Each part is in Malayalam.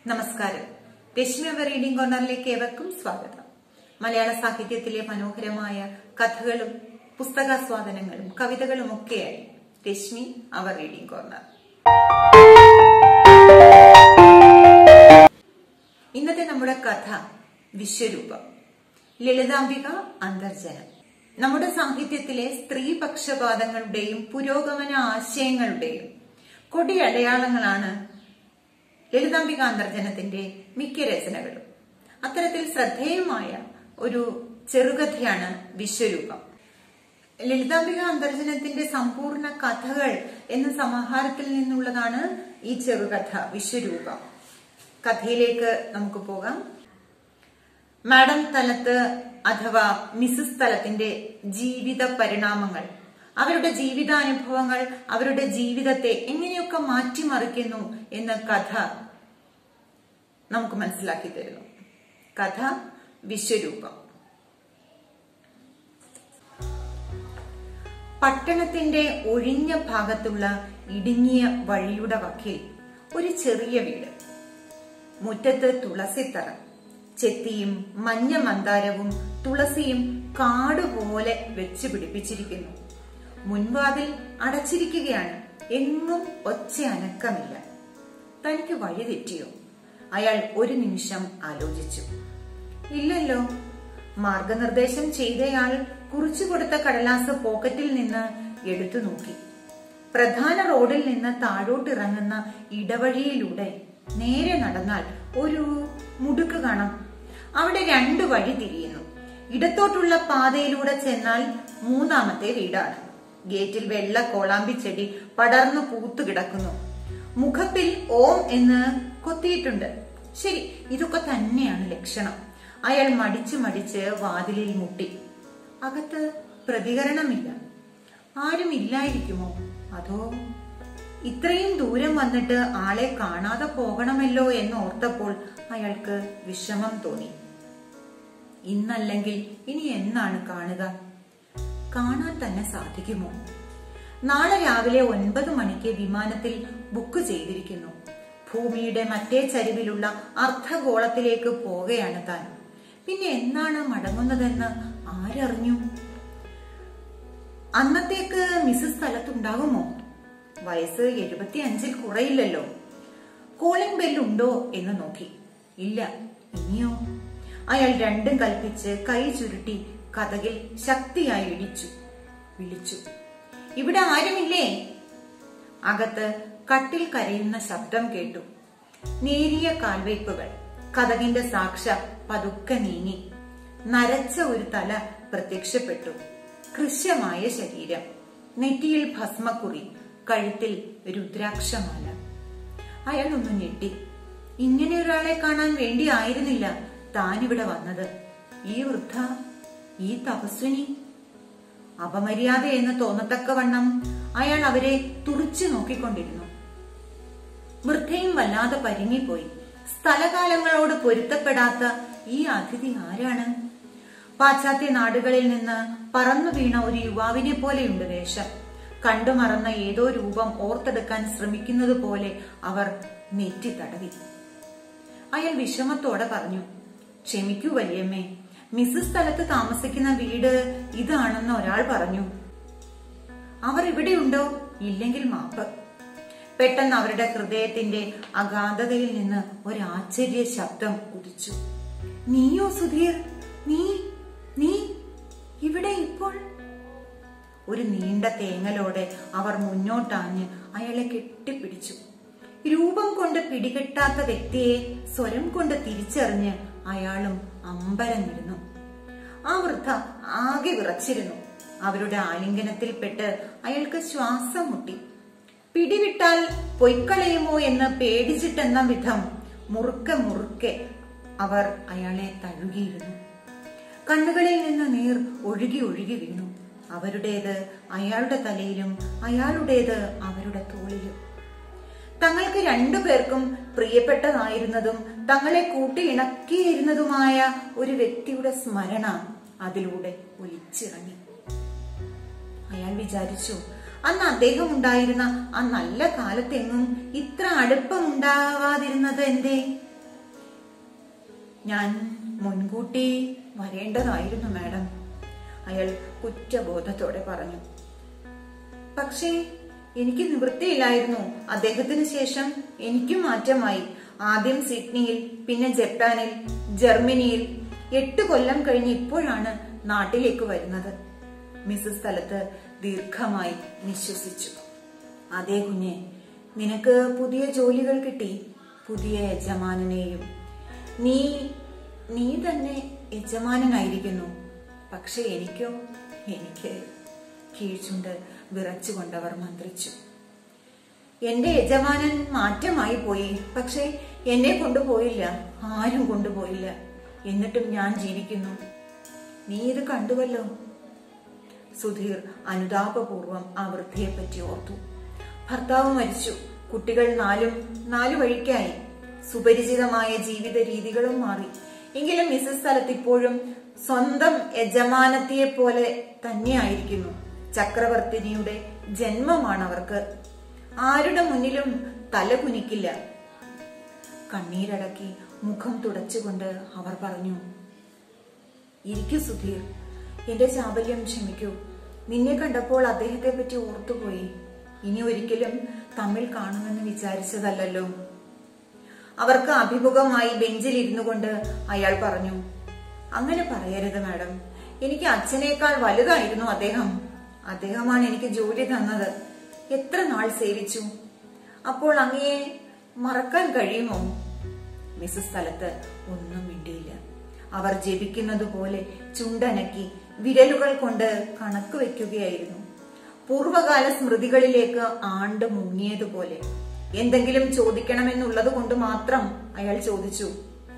നമസ്കാരം രശ്മി അവർ റീഡിംഗ് കോർണറിലേക്ക് ഏവർക്കും സ്വാഗതം മലയാള സാഹിത്യത്തിലെ മനോഹരമായ കഥകളും പുസ്തകാസ്വാദനങ്ങളും കവിതകളും ഒക്കെയായി രശ്മി അവർ റീഡിംഗ് കോർണർ ഇന്നത്തെ നമ്മുടെ കഥ വിശ്വരൂപം ലളിതാംബിക അന്തർജനം നമ്മുടെ സാഹിത്യത്തിലെ സ്ത്രീപക്ഷപാതങ്ങളുടെയും പുരോഗമന ആശയങ്ങളുടെയും കൊടിയടയാളങ്ങളാണ് ലളിതാംബിക അന്തർജനത്തിന്റെ മിക്ക രചനകളും അത്തരത്തിൽ ശ്രദ്ധേയമായ ഒരു ചെറുകഥയാണ് വിശ്വരൂപം ലളിതാംബിക അന്തർജനത്തിന്റെ സമ്പൂർണ്ണ കഥകൾ എന്ന സമാഹാരത്തിൽ നിന്നുള്ളതാണ് ഈ ചെറുകഥ വിശ്വരൂപം കഥയിലേക്ക് നമുക്ക് പോകാം മാഡം തലത്ത് അഥവാ മിസസ് തലത്തിന്റെ ജീവിത പരിണാമങ്ങൾ അവരുടെ ജീവിതാനുഭവങ്ങൾ അവരുടെ ജീവിതത്തെ എങ്ങനെയൊക്കെ മാറ്റിമറിക്കുന്നു എന്ന കഥ നമുക്ക് മനസ്സിലാക്കി തരുന്നു കഥ വിശ്വരൂപം പട്ടണത്തിന്റെ ഒഴിഞ്ഞ ഭാഗത്തുള്ള ഇടുങ്ങിയ വഴിയുടെ വക്കിൽ ഒരു ചെറിയ വീട് മുറ്റത്ത് തുളസിത്തറ ചെത്തിയും മഞ്ഞ മന്ദാരവും തുളസിയും കാടുപോലെ വെച്ച് പിടിപ്പിച്ചിരിക്കുന്നു മുൻവാതിൽ അടച്ചിരിക്കുകയാണ് എങ്ങും ഒച്ച അനക്കമില്ല തനിക്ക് വഴി തെറ്റിയോ അയാൾ ഒരു നിമിഷം ആലോചിച്ചു ഇല്ലല്ലോ മാർഗനിർദ്ദേശം ചെയ്തയാൾ കുറിച്ചു കൊടുത്ത കടലാസ് പോക്കറ്റിൽ നിന്ന് എടുത്തു നോക്കി പ്രധാന റോഡിൽ നിന്ന് താഴോട്ടിറങ്ങുന്ന ഇടവഴിയിലൂടെ നേരെ നടന്നാൽ ഒരു മുടുക്ക് കാണാം അവിടെ രണ്ടു വഴി തിരിയുന്നു ഇടത്തോട്ടുള്ള പാതയിലൂടെ ചെന്നാൽ മൂന്നാമത്തെ വീടാണ് ഗേറ്റിൽ വെള്ള കോളാമ്പിച്ചെടി പടർന്നു പൂത്തു കിടക്കുന്നു മുഖപ്പിൽ ഓം എന്ന് കൊത്തിയിട്ടുണ്ട് ശരി ഇതൊക്കെ തന്നെയാണ് ലക്ഷണം അയാൾ മടിച്ചു മടിച്ച് വാതിലിൽ മുട്ടി അകത്ത് പ്രതികരണമില്ല ആരും ഇല്ലായിരിക്കുമോ അതോ ഇത്രയും ദൂരം വന്നിട്ട് ആളെ കാണാതെ പോകണമല്ലോ എന്ന് ഓർത്തപ്പോൾ അയാൾക്ക് വിഷമം തോന്നി ഇന്നല്ലെങ്കിൽ ഇനി എന്നാണ് കാണുക കാണാൻ തന്നെ സാധിക്കുമോ നാളെ രാവിലെ ഒൻപത് മണിക്ക് വിമാനത്തിൽ ബുക്ക് ചെയ്തിരിക്കുന്നു ഭൂമിയുടെ മറ്റേ ചരിവിലുള്ള അർദ്ധഗോളത്തിലേക്ക് പോവുകയാണ് താൻ പിന്നെ എന്നാണ് മടങ്ങുന്നതെന്ന് ആരറിഞ്ഞു അന്നത്തേക്ക് മിസ്സസ് സ്ഥലത്തുണ്ടാകുമോ വയസ്സ് എഴുപത്തി അഞ്ചിൽ കുറയില്ലല്ലോ കോളിംഗ് ബെല്ലുണ്ടോ എന്ന് നോക്കി ഇല്ല ഇനിയോ അയാൾ രണ്ടും കൽപ്പിച്ച് കൈ ചുരുട്ടി കഥകിൽ ശക്തിയായി ഇടിച്ചു വിളിച്ചു ഇവിടെ ആരുമില്ലേ അകത്ത് കട്ടിൽ കരയുന്ന ശബ്ദം കേട്ടു നേരിയ കാൽവയ്പുകൾ കഥകിന്റെ സാക്ഷ പതുക്കെ നീങ്ങി നരച്ച ഒരു തല പ്രത്യക്ഷപ്പെട്ടു കൃശ്യമായ ശരീരം നെറ്റിയിൽ ഭസ്മക്കുറി കഴുത്തിൽ രുദ്രാക്ഷമാല അയാൾ ഒന്ന് ഞെട്ടി ഇങ്ങനെ ഒരാളെ കാണാൻ വേണ്ടി ആയിരുന്നില്ല താനിവിടെ വന്നത് ഈ വൃദ്ധ ഈ തപസ്വിനി അപമര്യാദ എന്ന് തോന്നത്തക്കവണ്ണം അയാൾ അവരെ തുറിച്ചു നോക്കിക്കൊണ്ടിരുന്നു വൃദ്ധയും വല്ലാതെ പരിങ്ങിപ്പോയി സ്ഥലകാലങ്ങളോട് പൊരുത്തപ്പെടാത്ത ഈ അതിഥി ആരാണ് പാശ്ചാത്യ നാടുകളിൽ നിന്ന് പറന്നു വീണ ഒരു യുവാവിനെ പോലെയുണ്ട് വേഷം കണ്ടുമറന്ന ഏതോ രൂപം ഓർത്തെടുക്കാൻ ശ്രമിക്കുന്നത് പോലെ അവർ നെറ്റി തടവി അയാൾ വിഷമത്തോടെ പറഞ്ഞു ക്ഷമിക്കൂ വലിയമ്മേ മിസ്സസ് സ്ഥലത്ത് താമസിക്കുന്ന വീട് ഇതാണെന്ന് ഒരാൾ പറഞ്ഞു അവർ ഇവിടെയുണ്ടോ ഇല്ലെങ്കിൽ മാപ്പ് പെട്ടെന്ന് അവരുടെ ഹൃദയത്തിന്റെ അഗാധതയിൽ നിന്ന് ഒരാശ്ചര്യ ശബ്ദം ഉദിച്ചു നീയോ സുധീർ നീ നീ ഇവിടെ ഇപ്പോൾ ഒരു നീണ്ട തേങ്ങലോടെ അവർ മുന്നോട്ടാഞ്ഞ് അയാളെ കെട്ടിപ്പിടിച്ചു രൂപം കൊണ്ട് പിടികെട്ടാത്ത വ്യക്തിയെ സ്വരം കൊണ്ട് തിരിച്ചറിഞ്ഞ് അയാളും അമ്പരന്നിരുന്നു ആ വൃദ്ധ ആകെ വിറച്ചിരുന്നു അവരുടെ ആലിംഗനത്തിൽപ്പെട്ട് അയാൾക്ക് ശ്വാസം മുട്ടി പിടിവിട്ടാൽ പൊയ്ക്കളയുമോ എന്ന് പേടിച്ചിട്ടെന്ന വിധം മുറുക്കെ മുറുക്കെ അവർ അയാളെ തഴുകിയിരുന്നു കണ്ണുകളിൽ നിന്ന് നീർ ഒഴുകി ഒഴുകി വീണു അവരുടേത് അയാളുടെ തലയിലും അയാളുടേത് അവരുടെ തോളിലും തങ്ങൾക്ക് രണ്ടുപേർക്കും പ്രിയപ്പെട്ടതായിരുന്നതും തങ്ങളെ കൂട്ടി ഇണക്കിയിരുന്നതുമായ ഒരു വ്യക്തിയുടെ സ്മരണ അതിലൂടെ ഒലിച്ചിറങ്ങി അയാൾ വിചാരിച്ചു അന്ന് അദ്ദേഹം ഉണ്ടായിരുന്ന ആ നല്ല കാലത്തെങ്ങും ഇത്ര അടുപ്പമുണ്ടാവാതിരുന്നത് എന്തേ ഞാൻ മുൻകൂട്ടി വരേണ്ടതായിരുന്നു മാഡം അയാൾ കുറ്റബോധത്തോടെ പറഞ്ഞു പക്ഷേ എനിക്ക് നിവൃത്തിയില്ലായിരുന്നു അദ്ദേഹത്തിന് ശേഷം എനിക്കും മാറ്റമായി ആദ്യം സിഡ്നിയിൽ പിന്നെ ജപ്പാനിൽ ജർമ്മനിയിൽ എട്ട് കൊല്ലം കഴിഞ്ഞ് ഇപ്പോഴാണ് നാട്ടിലേക്ക് വരുന്നത് മിസ്സസ് സ്ഥലത്ത് ദീർഘമായി നിശ്വസിച്ചു അതേ കുഞ്ഞെ നിനക്ക് പുതിയ ജോലികൾ കിട്ടി പുതിയ യജമാനനെയും നീ നീ തന്നെ യജമാനനായിരിക്കുന്നു പക്ഷെ എനിക്കോ എനിക്ക് കീഴ്ചുണ്ട് വിറച്ചുകൊണ്ടവർ മന്ത്രിച്ചു എന്റെ യജമാനൻ മാറ്റമായി പോയി പക്ഷെ എന്നെ കൊണ്ടുപോയില്ല ആരും കൊണ്ടുപോയില്ല എന്നിട്ടും ഞാൻ ജീവിക്കുന്നു നീ ഇത് കണ്ടുവല്ലോ സുധീർ അനുതാപപൂർവം ആ വൃദ്ധയെ പറ്റി ഓർത്തു ഭർത്താവ് മരിച്ചു കുട്ടികൾ നാലും നാലു വഴിക്കായി സുപരിചിതമായ ജീവിത രീതികളും മാറി എങ്കിലും മിസസ് സ്ഥലത്ത് ഇപ്പോഴും സ്വന്തം യജമാനത്തിയെ പോലെ തന്നെയായിരിക്കുന്നു ചക്രവർത്തിനിയുടെ ജന്മമാണ് അവർക്ക് ആരുടെ മുന്നിലും തല കുനിക്കില്ല കണ്ണീരടക്കി മുഖം തുടച്ചുകൊണ്ട് അവർ പറഞ്ഞു ഇരിക്കൂ സുധീർ എന്റെ ചാബല്യം ക്ഷമിക്കൂ നിന്നെ കണ്ടപ്പോൾ അദ്ദേഹത്തെ പറ്റി ഓർത്തുപോയി ഇനി ഒരിക്കലും തമ്മിൽ കാണുമെന്ന് വിചാരിച്ചതല്ലല്ലോ അവർക്ക് അഭിമുഖമായി ബെഞ്ചിൽ ഇരുന്നു കൊണ്ട് അയാൾ പറഞ്ഞു അങ്ങനെ പറയരുത് മാഡം എനിക്ക് അച്ഛനേക്കാൾ വലുതായിരുന്നു അദ്ദേഹം അദ്ദേഹമാണ് എനിക്ക് ജോലി തന്നത് എത്ര നാൾ സേവിച്ചു അപ്പോൾ അങ്ങയെ മറക്കാൻ കഴിയുമോ മിസസ് സ്ഥലത്ത് ഒന്നും മിണ്ടിയില്ല അവർ ജപിക്കുന്നത് പോലെ ചുണ്ടനക്കി വിരലുകൾ കൊണ്ട് കണക്ക് വെക്കുകയായിരുന്നു പൂർവകാല സ്മൃതികളിലേക്ക് ആണ്ട് മുങ്ങിയതുപോലെ എന്തെങ്കിലും ചോദിക്കണമെന്നുള്ളത് കൊണ്ട് മാത്രം അയാൾ ചോദിച്ചു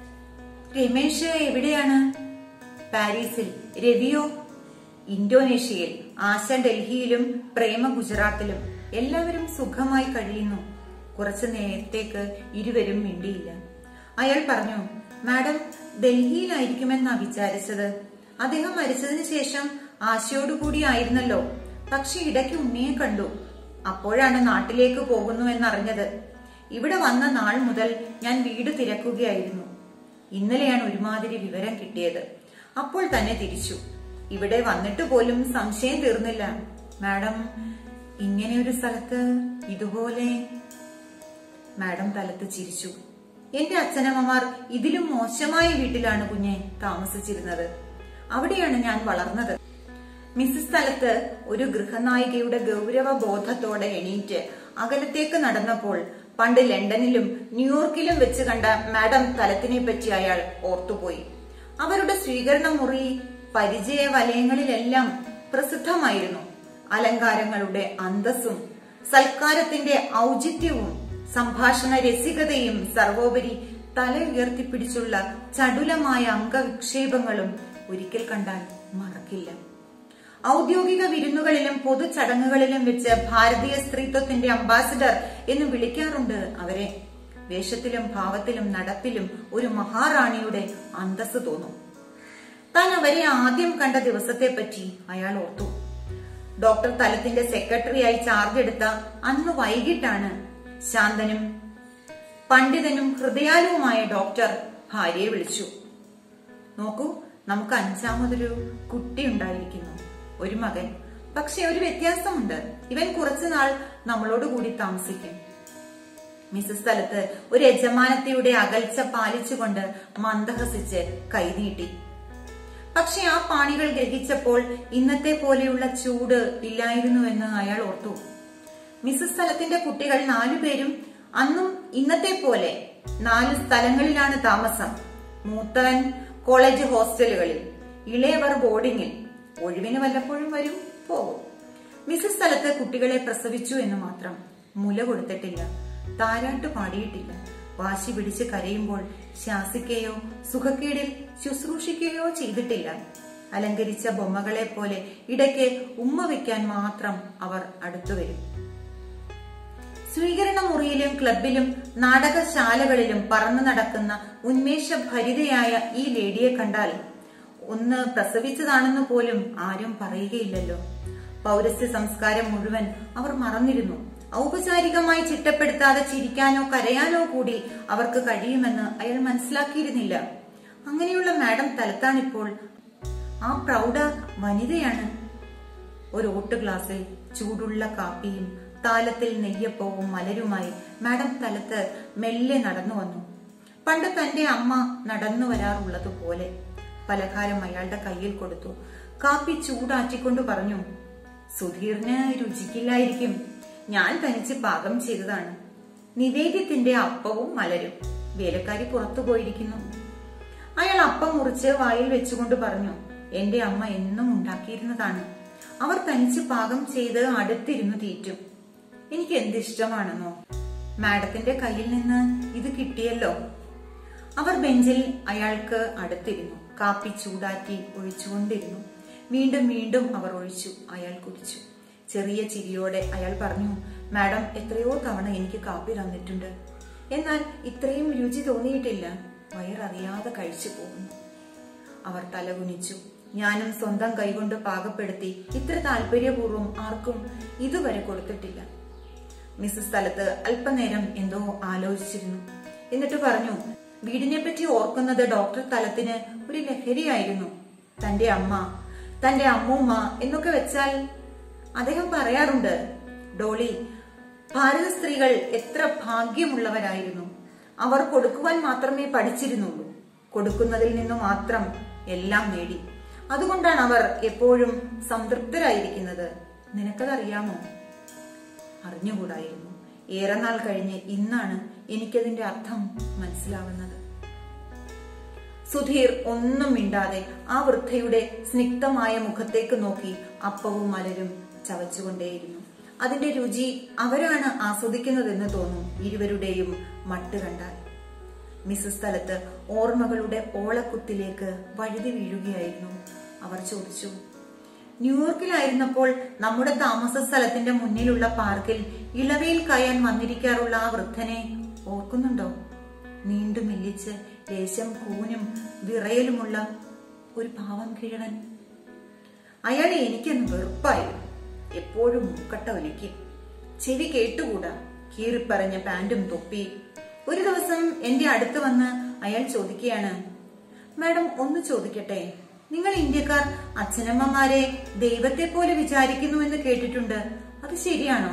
രമേശ് എവിടെയാണ് പാരീസിൽ രവിയോ ഇന്തോനേഷ്യയിൽ ആശ ഡൽഹിയിലും പ്രേമ ഗുജറാത്തിലും എല്ലാവരും സുഖമായി കഴിയുന്നു കുറച്ചു നേരത്തേക്ക് ഇരുവരും മിണ്ടിയില്ല അയാൾ പറഞ്ഞു മാഡം ഡൽഹിയിലായിരിക്കുമെന്നാ വിചാരിച്ചത് അദ്ദേഹം മരിച്ചതിന് ശേഷം ആശയോടുകൂടി ആയിരുന്നല്ലോ പക്ഷെ ഇടയ്ക്ക് ഉണ്ണിയെ കണ്ടു അപ്പോഴാണ് നാട്ടിലേക്ക് പോകുന്നുവെന്നറിഞ്ഞത് ഇവിടെ വന്ന നാൾ മുതൽ ഞാൻ വീട് തിരക്കുകയായിരുന്നു ഇന്നലെയാണ് ഒരുമാതിരി വിവരം കിട്ടിയത് അപ്പോൾ തന്നെ തിരിച്ചു ഇവിടെ വന്നിട്ട് പോലും സംശയം തീർന്നില്ല മാഡം ഇങ്ങനെ ഒരു സ്ഥലത്ത് ഇതുപോലെ മാഡം തലത്ത് ചിരിച്ചു എന്റെ അച്ഛനമ്മമാർ ഇതിലും മോശമായ വീട്ടിലാണ് കുഞ്ഞെ താമസിച്ചിരുന്നത് അവിടെയാണ് ഞാൻ വളർന്നത് മിസ്സിസ് സ്ഥലത്ത് ഒരു ഗൃഹനായികയുടെ ഗൗരവ ബോധത്തോടെ എണീറ്റ് അകലത്തേക്ക് നടന്നപ്പോൾ പണ്ട് ലണ്ടനിലും ന്യൂയോർക്കിലും വെച്ച് കണ്ട മാഡം തലത്തിനെ പറ്റി അയാൾ ഓർത്തുപോയി അവരുടെ സ്വീകരണ മുറി പരിചയ വലയങ്ങളിലെല്ലാം പ്രസിദ്ധമായിരുന്നു അലങ്കാരങ്ങളുടെ അന്തസ്സും സൽക്കാരത്തിന്റെ ഔചിത്യവും സംഭാഷണ രസികതയും സർവോപരി തല ഉയർത്തിപ്പിടിച്ചുള്ള ചടുലമായ അംഗവിക്ഷേപങ്ങളും ഒരിക്കൽ കണ്ടാൽ മറക്കില്ല ഔദ്യോഗിക വിരുന്നുകളിലും പൊതു ചടങ്ങുകളിലും വെച്ച് ഭാരതീയ സ്ത്രീത്വത്തിന്റെ അംബാസിഡർ എന്ന് വിളിക്കാറുണ്ട് അവരെ വേഷത്തിലും ഭാവത്തിലും നടപ്പിലും ഒരു മഹാറാണിയുടെ അന്തസ് തോന്നും താൻ അവരെ ആദ്യം കണ്ട ദിവസത്തെ പറ്റി അയാൾ ഓർത്തു ഡോക്ടർ തലത്തിന്റെ സെക്രട്ടറിയായി ചാർജ് എടുത്ത അന്ന് വൈകിട്ടാണ് ശാന്തനും പണ്ഡിതനും ഹൃദയാലുവുമായ ഡോക്ടർ ഭാര്യയെ വിളിച്ചു നോക്കൂ നമുക്ക് അഞ്ചാമതൊരു കുട്ടി ഉണ്ടായിരിക്കുന്നു ഒരു മകൻ പക്ഷെ ഒരു വ്യത്യാസമുണ്ട് ഇവൻ കുറച്ചുനാൾ നമ്മളോട് കൂടി താമസിക്കും മിസസ് സ്ഥലത്ത് ഒരു യജമാനത്തിയുടെ അകൽച്ച പാലിച്ചുകൊണ്ട് മന്ദഹസിച്ച് കൈനീട്ടി പക്ഷെ ആ പാണികൾ ഗ്രഹിച്ചപ്പോൾ ഇന്നത്തെ പോലെയുള്ള ചൂട് ഇല്ലായിരുന്നുവെന്ന് അയാൾ ഓർത്തു മിസസ് സ്ഥലത്തിന്റെ കുട്ടികൾ നാലുപേരും അന്നും ഇന്നത്തെ പോലെ നാല് സ്ഥലങ്ങളിലാണ് താമസം മൂത്തവൻ കോളേജ് ഹോസ്റ്റലുകളിൽ ഇളയവർ ബോർഡിങ്ങിൽ ഒഴിവിന് വല്ലപ്പോഴും വരും പോകും മിസസ് സ്ഥലത്ത് കുട്ടികളെ പ്രസവിച്ചു എന്ന് മാത്രം മുല കൊടുത്തിട്ടില്ല താരാട്ട് പാടിയിട്ടില്ല വാശി പിടിച്ച് കരയുമ്പോൾ ശാസിക്കുകയോ സുഖക്കേടിൽ ശുശ്രൂഷിക്കുകയോ ചെയ്തിട്ടില്ല അലങ്കരിച്ച ബൊമ്മകളെ പോലെ ഇടയ്ക്ക് ഉമ്മ വയ്ക്കാൻ മാത്രം അവർ അടുത്തു വരും സ്വീകരണ മുറിയിലും ക്ലബിലും നാടകശാലകളിലും പറന്നു നടക്കുന്ന ഉന്മേഷഭരിതയായ ഈ ലേഡിയെ കണ്ടാൽ ഒന്ന് പ്രസവിച്ചതാണെന്ന് പോലും ആരും പറയുകയില്ലല്ലോ പൗരസ്ത്യ സംസ്കാരം മുഴുവൻ അവർ മറന്നിരുന്നു ഔപചാരികമായി ചിട്ടപ്പെടുത്താതെ ചിരിക്കാനോ കരയാനോ കൂടി അവർക്ക് കഴിയുമെന്ന് അയാൾ മനസ്സിലാക്കിയിരുന്നില്ല അങ്ങനെയുള്ള മാഡം തലത്താണിപ്പോൾ ആ പ്രൗഢ വനിതയാണ് ഒരു ഓട്ട് ഗ്ലാസ്സിൽ ചൂടുള്ള കാപ്പിയും താലത്തിൽ നെയ്യപ്പവും മലരുമായി മാഡം തലത്ത് മെല്ലെ നടന്നു വന്നു പണ്ട് തന്റെ അമ്മ നടന്നു വരാറുള്ളതുപോലെ പലഹാരം അയാളുടെ കയ്യിൽ കൊടുത്തു കാപ്പി ചൂടാറ്റിക്കൊണ്ട് പറഞ്ഞു സുധീറിന് രുചിക്കില്ലായിരിക്കും ഞാൻ തനിച്ച് പാകം ചെയ്തതാണ് നിവേദ്യത്തിന്റെ അപ്പവും മലരും വേലക്കാരി പുറത്തു പോയിരിക്കുന്നു അയാൾ അപ്പം മുറിച്ച് വായിൽ വെച്ചുകൊണ്ട് പറഞ്ഞു എന്റെ അമ്മ എന്നും ഉണ്ടാക്കിയിരുന്നതാണ് അവർ തനിച്ച് പാകം ചെയ്ത് അടുത്തിരുന്നു തീറ്റും എനിക്ക് എന്ത് ഇഷ്ടമാണെന്നോ മാഡത്തിന്റെ കയ്യിൽ നിന്ന് ഇത് കിട്ടിയല്ലോ അവർ ബെഞ്ചിൽ അയാൾക്ക് അടുത്തിരുന്നു കാപ്പി ചൂടാറ്റി ഒഴിച്ചുകൊണ്ടിരുന്നു വീണ്ടും വീണ്ടും അവർ ഒഴിച്ചു അയാൾ കുടിച്ചു ചെറിയ ചിരിയോടെ അയാൾ പറഞ്ഞു മാഡം എത്രയോ തവണ എനിക്ക് കാപ്പി തന്നിട്ടുണ്ട് എന്നാൽ ഇത്രയും രുചി തോന്നിയിട്ടില്ല വയററിയാതെ കഴിച്ചു പോകുന്നു അവർ തലകുനിച്ചു ഞാനും സ്വന്തം കൈകൊണ്ട് പാകപ്പെടുത്തി ഇത്ര താല്പര്യപൂർവ്വം ആർക്കും ഇതുവരെ കൊടുത്തിട്ടില്ല മിസ്സസ് സ്ഥലത്ത് അല്പനേരം എന്തോ ആലോചിച്ചിരുന്നു എന്നിട്ട് പറഞ്ഞു വീടിനെ പറ്റി ഓർക്കുന്നത് ഡോക്ടർ തലത്തിന് ഒരു ലഹരിയായിരുന്നു തന്റെ അമ്മ തന്റെ അമ്മൂമ്മ എന്നൊക്കെ വെച്ചാൽ അദ്ദേഹം പറയാറുണ്ട് ഡോളി ഭാരത സ്ത്രീകൾ എത്ര ഭാഗ്യമുള്ളവരായിരുന്നു അവർ കൊടുക്കുവാൻ മാത്രമേ പഠിച്ചിരുന്നുള്ളൂ കൊടുക്കുന്നതിൽ നിന്ന് മാത്രം എല്ലാം നേടി അതുകൊണ്ടാണ് അവർ എപ്പോഴും സംതൃപ്തരായിരിക്കുന്നത് നിനക്കതറിയാമോ അറിഞ്ഞുകൂടായിരുന്നു ഏറെ നാൾ കഴിഞ്ഞ് ഇന്നാണ് എനിക്കതിന്റെ അർത്ഥം മനസ്സിലാവുന്നത് സുധീർ ഒന്നും മിണ്ടാതെ ആ വൃദ്ധയുടെ സ്നിഗ്ധമായ മുഖത്തേക്ക് നോക്കി അപ്പവും മലരും ചവച്ചുകൊണ്ടേയിരുന്നു അതിന്റെ രുചി അവരാണ് ആസ്വദിക്കുന്നതെന്ന് തോന്നും ഇരുവരുടെയും മട്ട് കണ്ടാൽ മിസ്സസ് സ്ഥലത്ത് ഓർമ്മകളുടെ ഓളക്കുത്തിലേക്ക് വഴുതി വീഴുകയായിരുന്നു അവർ ചോദിച്ചു ന്യൂയോർക്കിലായിരുന്നപ്പോൾ നമ്മുടെ താമസ സ്ഥലത്തിന്റെ മുന്നിലുള്ള പാർക്കിൽ ഇളവയിൽ കയാൻ വന്നിരിക്കാറുള്ള ആ വൃദ്ധനെ ഓർക്കുന്നുണ്ടോ നീണ്ടു മില്ലിച്ച് ലേശം കൂനും വിറയലുമുള്ള ഒരു പാവം കിഴവൻ അയാളെ എനിക്കൊന്ന് വെറുപ്പായി എപ്പോഴും മുക്കട്ട ഒലിക്കും ചെവി കേട്ടുകൂടാ കീറിപ്പറഞ്ഞ പാന്റും തൊപ്പി ഒരു ദിവസം എന്റെ അടുത്ത് വന്ന് അയാൾ ചോദിക്കുകയാണ് മാഡം ഒന്ന് ചോദിക്കട്ടെ നിങ്ങൾ ഇന്ത്യക്കാർ അച്ഛനമ്മമാരെ ദൈവത്തെ പോലെ വിചാരിക്കുന്നു എന്ന് കേട്ടിട്ടുണ്ട് അത് ശരിയാണോ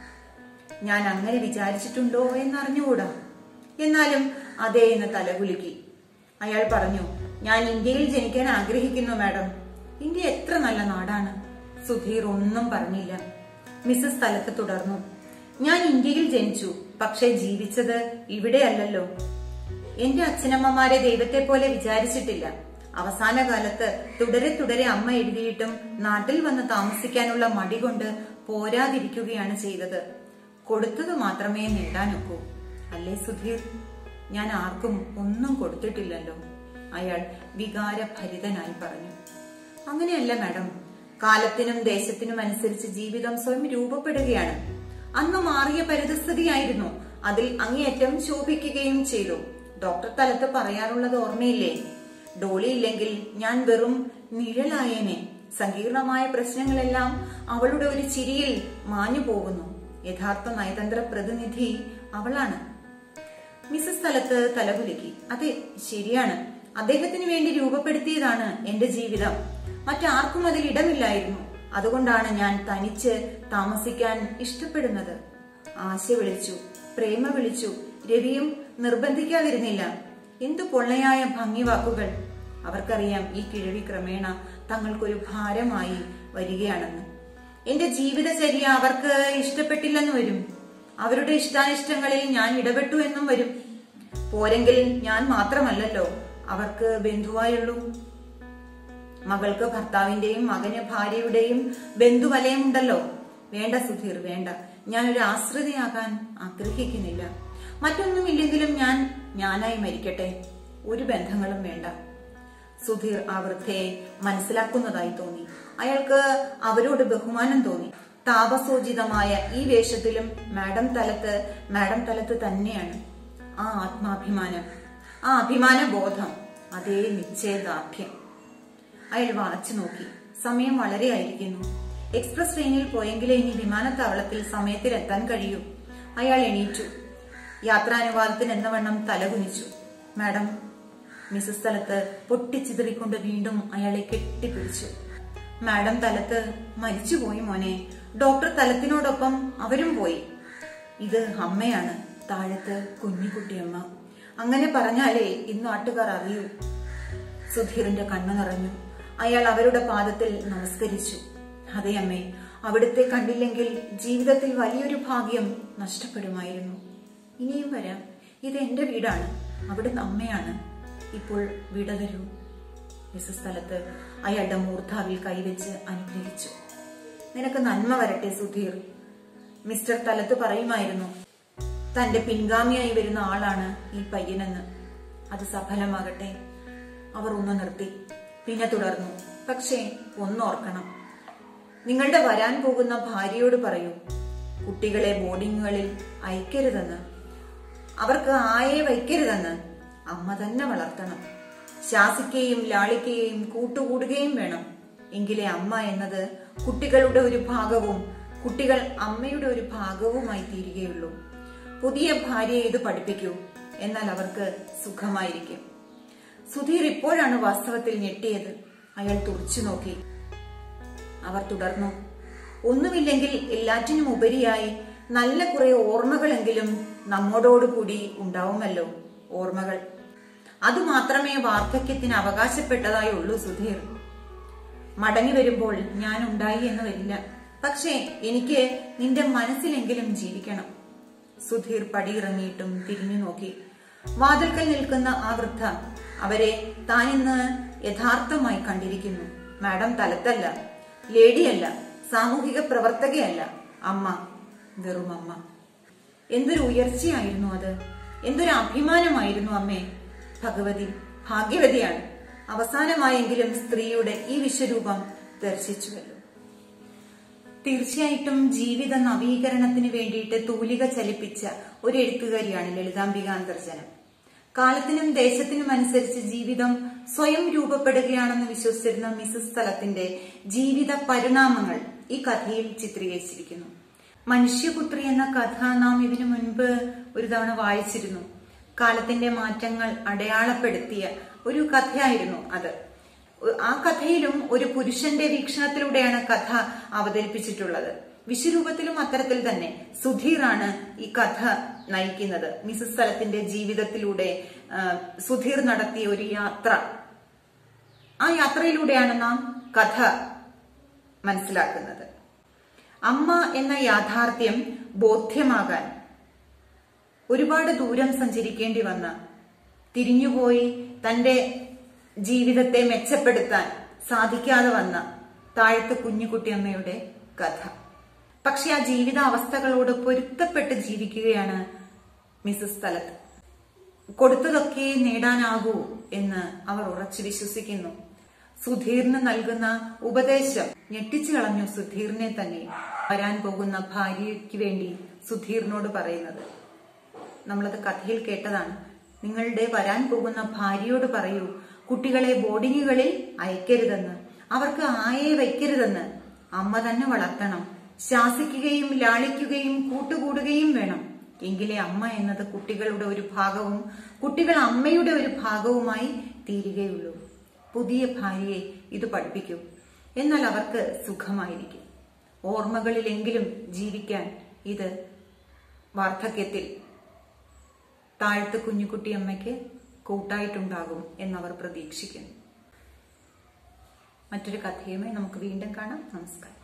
ഞാൻ അങ്ങനെ വിചാരിച്ചിട്ടുണ്ടോ എന്നറിഞ്ഞുകൂടാ എന്നാലും അതേ എന്ന് തലകുലുക്കി അയാൾ പറഞ്ഞു ഞാൻ ഇന്ത്യയിൽ ജനിക്കാൻ ആഗ്രഹിക്കുന്നു മാഡം ഇന്ത്യ എത്ര നല്ല നാടാണ് സുധീർ ഒന്നും പറഞ്ഞില്ല മിസ്സസ് സ്ഥലത്ത് തുടർന്നു ഞാൻ ഇന്ത്യയിൽ ജനിച്ചു പക്ഷെ ജീവിച്ചത് ഇവിടെയല്ലല്ലോ എന്റെ അച്ഛനമ്മമാരെ ദൈവത്തെ പോലെ വിചാരിച്ചിട്ടില്ല അവസാന കാലത്ത് തുടരെ തുടരെ അമ്മ എഴുതിയിട്ടും നാട്ടിൽ വന്ന് താമസിക്കാനുള്ള മടി കൊണ്ട് പോരാതിരിക്കുകയാണ് ചെയ്തത് കൊടുത്തത് മാത്രമേ നേടാനൊക്കൂ അല്ലേ സുധീർ ഞാൻ ആർക്കും ഒന്നും കൊടുത്തിട്ടില്ലല്ലോ അയാൾ വികാരഭരിതനായി പറഞ്ഞു അങ്ങനെയല്ല മാഡം കാലത്തിനും ദേശത്തിനും അനുസരിച്ച് ജീവിതം സ്വയം രൂപപ്പെടുകയാണ് അന്ന് മാറിയ പരിതസ്ഥിതിയായിരുന്നു അതിൽ അങ്ങേയറ്റം ശോഭിക്കുകയും ചെയ്തു ഡോക്ടർ തലത്ത് പറയാറുള്ളത് ഓർമ്മയില്ലേ ഡോളി ഇല്ലെങ്കിൽ ഞാൻ വെറും നിഴലായേനെ സങ്കീർണമായ പ്രശ്നങ്ങളെല്ലാം അവളുടെ ഒരു ചിരിയിൽ മാഞ്ഞു പോകുന്നു യഥാർത്ഥ നയതന്ത്ര പ്രതിനിധി അവളാണ് മിസസ് സ്ഥലത്ത് തലകുലുക്കി അതെ ശരിയാണ് അദ്ദേഹത്തിന് വേണ്ടി രൂപപ്പെടുത്തിയതാണ് എന്റെ ജീവിതം മറ്റാർക്കും അതിൽ ഇടമില്ലായിരുന്നു അതുകൊണ്ടാണ് ഞാൻ തനിച്ച് താമസിക്കാൻ ഇഷ്ടപ്പെടുന്നത് ആശ വിളിച്ചു പ്രേമ വിളിച്ചു രവിയും നിർബന്ധിക്കാതിരുന്നില്ല എന്തു പൊള്ളയായ ഭംഗി വാക്കുകൾ അവർക്കറിയാം ഈ കിഴവി ക്രമേണ തങ്ങൾക്കൊരു ഭാരമായി വരികയാണെന്ന് എന്റെ ജീവിതചര്യ അവർക്ക് ഇഷ്ടപ്പെട്ടില്ലെന്ന് വരും അവരുടെ ഇഷ്ടാനിഷ്ടങ്ങളിൽ ഞാൻ ഇടപെട്ടു എന്നും വരും പോരെങ്കിൽ ഞാൻ മാത്രമല്ലല്ലോ അവർക്ക് ബന്ധുവായുള്ളൂ മകൾക്ക് ഭർത്താവിന്റെയും മകന് ഭാര്യയുടെയും ബന്ധുവലയമുണ്ടല്ലോ വേണ്ട സുധീർ വേണ്ട ഞാൻ ഒരു ആശ്രിതയാകാൻ ആഗ്രഹിക്കുന്നില്ല മറ്റൊന്നുമില്ലെങ്കിലും ഞാൻ ഞാനായി മരിക്കട്ടെ ഒരു ബന്ധങ്ങളും വേണ്ട സുധീർ ആ വൃദ്ധയെ മനസ്സിലാക്കുന്നതായി തോന്നി അയാൾക്ക് അവരോട് ബഹുമാനം തോന്നി താപസോചിതമായ ഈ വേഷത്തിലും മാഡം തലത്ത് മാഡം തലത്ത് തന്നെയാണ് ആ ആത്മാഭിമാനം ആ അഭിമാന ബോധം അതേ നിശ്ചയദാർഢ്യം അയാൾ വാച്ച് നോക്കി സമയം വളരെ ആയിരിക്കുന്നു എക്സ്പ്രസ് ട്രെയിനിൽ പോയെങ്കിലേ ഇനി വിമാനത്താവളത്തിൽ സമയത്തിൽ എത്താൻ കഴിയൂ അയാൾ എണീറ്റു യാത്രാനുവാദത്തിന് എന്ന വണ്ണം തലകുനിച്ചു മാഡം മിസസ് തലത്ത് പൊട്ടിച്ചിതറിക്കൊണ്ട് വീണ്ടും അയാളെ കെട്ടിപ്പിടിച്ചു മാഡം തലത്ത് മരിച്ചുപോയി മോനെ ഡോക്ടർ തലത്തിനോടൊപ്പം അവരും പോയി ഇത് അമ്മയാണ് താഴത്ത് കുഞ്ഞിക്കുട്ടിയമ്മ അങ്ങനെ പറഞ്ഞാലേ ഇന്ന് നാട്ടുകാർ അറിയൂ സുധീറിന്റെ കണ്ണു നിറഞ്ഞു അയാൾ അവരുടെ പാദത്തിൽ നമസ്കരിച്ചു അതെ അമ്മേ അവിടുത്തെ കണ്ടില്ലെങ്കിൽ ജീവിതത്തിൽ വലിയൊരു ഭാഗ്യം നഷ്ടപ്പെടുമായിരുന്നു ഇനിയും വരാം ഇത് എന്റെ വീടാണ് അവിടുന്ന് അമ്മയാണ് ഇപ്പോൾ വിട തരൂ മിസസ് സ്ഥലത്ത് അയാളുടെ മൂർധാവിൽ കൈവച്ച് അനുഗ്രഹിച്ചു നിനക്ക് നന്മ വരട്ടെ സുധീർ മിസ്റ്റർ തലത്ത് പറയുമായിരുന്നു തന്റെ പിൻഗാമിയായി വരുന്ന ആളാണ് ഈ പയ്യനെന്ന് അത് സഫലമാകട്ടെ അവർ ഒന്ന് നിർത്തി പിന്നെ തുടർന്നു പക്ഷേ ഒന്നോർക്കണം നിങ്ങളുടെ വരാൻ പോകുന്ന ഭാര്യയോട് പറയൂ കുട്ടികളെ ബോർഡിങ്ങുകളിൽ അയക്കരുതെന്ന് അവർക്ക് ആയെ വയ്ക്കരുതെന്ന് അമ്മ തന്നെ വളർത്തണം ശാസിക്കുകയും ലാളിക്കുകയും കൂട്ടുകൂടുകയും വേണം എങ്കിലേ അമ്മ എന്നത് കുട്ടികളുടെ ഒരു ഭാഗവും കുട്ടികൾ അമ്മയുടെ ഒരു ഭാഗവുമായി തീരുകയുള്ളൂ പുതിയ ഭാര്യയെ ഇത് പഠിപ്പിക്കൂ എന്നാൽ അവർക്ക് സുഖമായിരിക്കും സുധീർ ഇപ്പോഴാണ് വാസ്തവത്തിൽ ഞെട്ടിയത് അയാൾ തുറച്ചു നോക്കി അവർ തുടർന്നു ഒന്നുമില്ലെങ്കിൽ എല്ലാറ്റിനും ഉപരിയായി നല്ല കുറെ ഓർമ്മകളെങ്കിലും നമ്മോടോടുകൂടി ഉണ്ടാവുമല്ലോ ഓർമ്മകൾ അതുമാത്രമേ വാർദ്ധക്യത്തിന് അവകാശപ്പെട്ടതായി ഉള്ളൂ സുധീർ മടങ്ങി വരുമ്പോൾ ഞാൻ ഉണ്ടായി എന്ന് വരില്ല പക്ഷേ എനിക്ക് നിന്റെ മനസ്സിലെങ്കിലും ജീവിക്കണം സുധീർ പടിയിറങ്ങിയിട്ടും തിരിഞ്ഞു നോക്കി വാതിൽക്കൽ നിൽക്കുന്ന ആ വൃദ്ധ അവരെ താനിന്ന് യഥാർത്ഥമായി കണ്ടിരിക്കുന്നു മാഡം തലത്തല്ല ലേഡിയല്ല സാമൂഹിക പ്രവർത്തകയല്ല അമ്മ വെറും അമ്മ എന്തൊരു ഉയർച്ചയായിരുന്നു അത് എന്തൊരു അഭിമാനമായിരുന്നു അമ്മേ ഭഗവതി ഭാഗ്യവതിയാണ് അവസാനമായെങ്കിലും സ്ത്രീയുടെ ഈ വിശ്വരൂപം ദർശിച്ചുവല്ലോ തീർച്ചയായിട്ടും ജീവിത നവീകരണത്തിന് വേണ്ടിയിട്ട് തൂലിക ചലിപ്പിച്ച ഒരു എഴുത്തുകാരിയാണ് ലളിതാംബിക അന്തർജനം കാലത്തിനും ദേശത്തിനും അനുസരിച്ച് ജീവിതം സ്വയം രൂപപ്പെടുകയാണെന്ന് വിശ്വസിച്ചിരുന്ന മിസസ് സ്ഥലത്തിന്റെ ജീവിത പരിണാമങ്ങൾ ഈ കഥയിൽ ചിത്രീകരിച്ചിരിക്കുന്നു മനുഷ്യപുത്രി എന്ന കഥ നാം ഇതിനു മുൻപ് ഒരു തവണ വായിച്ചിരുന്നു കാലത്തിന്റെ മാറ്റങ്ങൾ അടയാളപ്പെടുത്തിയ ഒരു കഥയായിരുന്നു അത് ആ കഥയിലും ഒരു പുരുഷന്റെ വീക്ഷണത്തിലൂടെയാണ് കഥ അവതരിപ്പിച്ചിട്ടുള്ളത് വിശ്വരൂപത്തിലും അത്തരത്തിൽ തന്നെ സുധീറാണ് ഈ കഥ നയിക്കുന്നത് മിസസ് സ്ഥലത്തിന്റെ ജീവിതത്തിലൂടെ ആ, സുധീർ നടത്തിയ ഒരു യാത്ര ആ യാത്രയിലൂടെയാണ് നാം കഥ മനസ്സിലാക്കുന്നത് അമ്മ എന്ന യാഥാർത്ഥ്യം ബോധ്യമാകാൻ ഒരുപാട് ദൂരം സഞ്ചരിക്കേണ്ടി വന്ന തിരിഞ്ഞുപോയി തന്റെ ജീവിതത്തെ മെച്ചപ്പെടുത്താൻ സാധിക്കാതെ വന്ന താഴത്ത് കുഞ്ഞുകുട്ടിയമ്മയുടെ കഥ പക്ഷെ ആ ജീവിത അവസ്ഥകളോട് പൊരുത്തപ്പെട്ട് ജീവിക്കുകയാണ് മിസസ് തലത്ത് കൊടുത്തതൊക്കെ നേടാനാകൂ എന്ന് അവർ ഉറച്ചു വിശ്വസിക്കുന്നു സുധീറിന് നൽകുന്ന ഉപദേശം ഞെട്ടിച്ചു കളഞ്ഞു സുധീറിനെ തന്നെ വരാൻ പോകുന്ന ഭാര്യയ്ക്ക് വേണ്ടി സുധീറിനോട് പറയുന്നത് നമ്മളത് കഥയിൽ കേട്ടതാണ് നിങ്ങളുടെ വരാൻ പോകുന്ന ഭാര്യയോട് പറയൂ കുട്ടികളെ ബോർഡിങ്ങുകളിൽ അയക്കരുതെന്ന് അവർക്ക് ആയെ വയ്ക്കരുതെന്ന് അമ്മ തന്നെ വളർത്തണം ശാസിക്കുകയും ലാളിക്കുകയും കൂട്ടുകൂടുകയും വേണം എങ്കിലേ അമ്മ എന്നത് കുട്ടികളുടെ ഒരു ഭാഗവും കുട്ടികൾ അമ്മയുടെ ഒരു ഭാഗവുമായി തീരുകയുള്ളൂ പുതിയ ഭാര്യയെ ഇത് പഠിപ്പിക്കൂ എന്നാൽ അവർക്ക് സുഖമായിരിക്കും ഓർമ്മകളിലെങ്കിലും ജീവിക്കാൻ ഇത് വാർദ്ധക്യത്തിൽ താഴത്ത് കുഞ്ഞുകുട്ടിയമ്മയ്ക്ക് കൂട്ടായിട്ടുണ്ടാകും എന്നവർ പ്രതീക്ഷിക്കുന്നു മറ്റൊരു കഥയുമായി നമുക്ക് വീണ്ടും കാണാം നമസ്കാരം